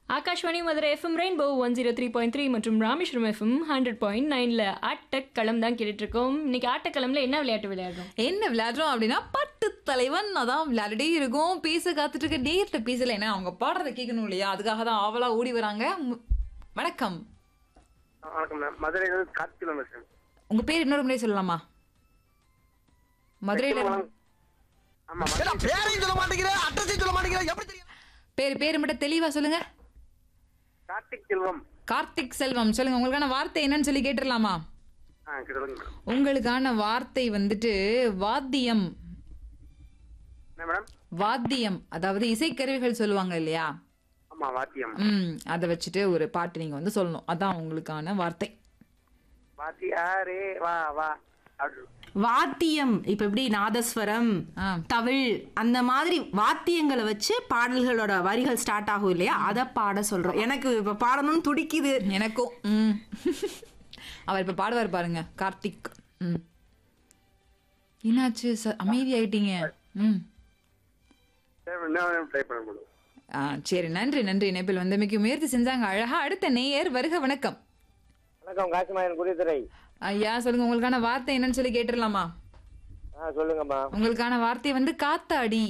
Akashvani Madurai FM rainbow one zero three point three மற்றும் Rameswaram FM hundred point நைனில் ஆட்டக்களம் தான் கேட்டுட்டு இருக்கோம் இன்னைக்கு ஆட்டக்களம்ல என்ன விளையாட்டு விளையாடுறோம் என்ன விளையாடுறோம் அப்படின்னா பட்டு தலைவன் அதான் விளையாடிட்டே இருக்கும் பேச காத்துட்டு இருக்க டேட்ல பேசல என்ன அவங்க பாடுறத கேட்கணும் இல்லையா அதுக்காக தான் ஆவலா ஓடி வராங்க மு- வணக்கம் வணக்கம் மேம் மதுரையிலிருந்து கார்த்திகன் பேசுறேன் உங்க பேர் இன்னொரு முறை சொல்லலாமா மதுரையில இருந்து- ஆமா பேரையும் சொல்ல மாட்டேங்கிற அட்ரஸையும் சொல்ல மாட்டேங்கிற எப்படி தெரியும் பேர் பேர் மட்டும் தெளிவா சொல்லுங்க கார்த்திக் செல்வம் கார்த்திக் செல்வம் சொல்லுங்க உங்களுக்கான வார்த்தை என்னன்னு சொல்லி கேட்டுடலாமா ஆ சொல்லுங்க மேடம் உங்களுக்கான வார்த்தை வந்துட்டு வாத்தியம் என்ன மேடம் வாத்தியம் அதாவது இசைக்கருவிகள் சொல்லுவாங்க இல்லையா ஆமா வாத்தியம் ம் அதை வச்சுட்டு ஒரு பாட்டு நீங்க வந்து சொல்லணும் அதான் உங்களுக்கான வார்த்தை வாத்தியாரே வா வா அப்படி வாத்தியம் இப்ப எப்படி நாதஸ்வரம் ஆ. தவிழ் அந்த மாதிரி வாத்தியங்களை வச்சு பாடல்களோட வரிகள் ஸ்டார்ட் ஆகும் இல்லையா அதை பாட சொல்றோம் எனக்கு இப்ப பாடணும்னு துடிக்குது எனக்கும் ம் அவர் இப்ப பாடுவார் பாருங்க கார்த்திக் ம் என்னாச்சு ச- அமைதி ஆயிட்டீங்க ம் என்ன ட்ரை பண்ண முடியும் ஆ சரி நன்றி நன்றி இணைப்பில் வந்தமைக்கு முயற்சி செஞ்சாங்க அழகா அடுத்த நேயர் வருக வணக்கம் வணக்கம் காசிமாயன் குடித்துறை ஐயா சொல்லுங்க உங்களுக்கான வார்த்தை என்னன்னு சொல்லி கேட்டுடலாமா ஆ சொல்லுங்கம்மா உங்களுக்கான வார்த்தை வந்து காத்தாடி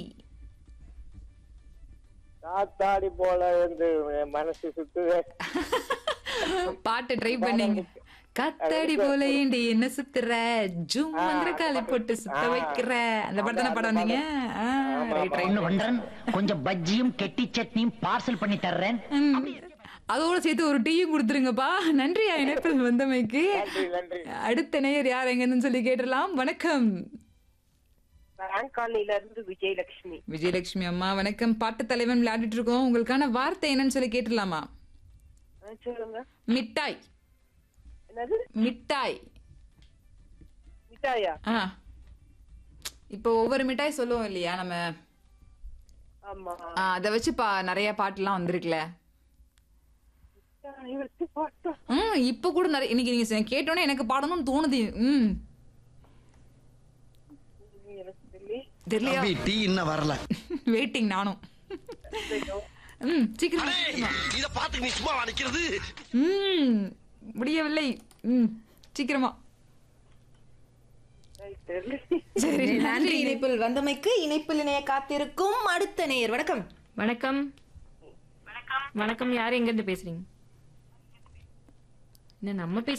காத்தாடி போல வந்து என் மனசு சுத்துது பாட்டு ட்ரை பண்ணீங்க கத்தாடி போல ஏண்டி என்ன சுத்துற ஜூம் மந்திர காலி போட்டு சுத்த வைக்கிற அந்த படம் தானே படம் வந்தீங்க ஆ, ரைட் ரைட் ஒண்ணு பண்றேன் கொஞ்சம் பஜ்ஜியும் கெட்டி சட்னியும் பார்சல் பண்ணி தர்றேன் ம். அதோட சேர்த்து ஒரு டீயும் கொடுத்துருங்கப்பா நன்றியா இணைப்பில் வந்தமைக்கு அடுத்த நேயர் யார் எங்கன்னு சொல்லி கேட்டுடலாம் வணக்கம் காலனில இருந்து விஜயலட்சுமி விஜயலட்சுமி அம்மா வணக்கம் பாட்டு தலைவன் விளையாடிட்டு இருக்கோம் உங்களுக்கான வார்த்தை என்னன்னு சொல்லி கேட்டுடலாமா ஆ, சொல்லுங்க மிட்டாய் என்னது மிட்டாய் மிட்டாயா ஆ இப்போ ஒவ்வொரு மிட்டாய் சொல்லுவோம் இல்லையா நம்ம ஆமா ஆ, அதை வச்சு பா நிறைய பாட்டுலாம் வந்திருக்குல்ல மிட்டாய் வச்சு பாட்டா ம் இப்போ கூட நிறைய இன்னைக்கு நீங்க செ- கேட்டோன்னே எனக்கு பாடணும்னு தோணுது ம் எனக்கு சொல்லி தெரியலையா தம்பி டீ இன்னும் வரல வெயிட்டிங் நானும் ம் சீக்கிரம் இத பாத்து நீ சும்மா நிக்கிறது ம் முடியவில்லை ம் சீக்கிரமா தெரியல சரி நன்றி இணைப்பில் வந்தமைக்கு இணைப்பில் இணைய காத்திருக்கும் அடுத்த நேயர் வணக்கம் வணக்கம் வணக்கம் யார் எங்கேருந்து பேசுறீங்க என்ன நம்ம பேச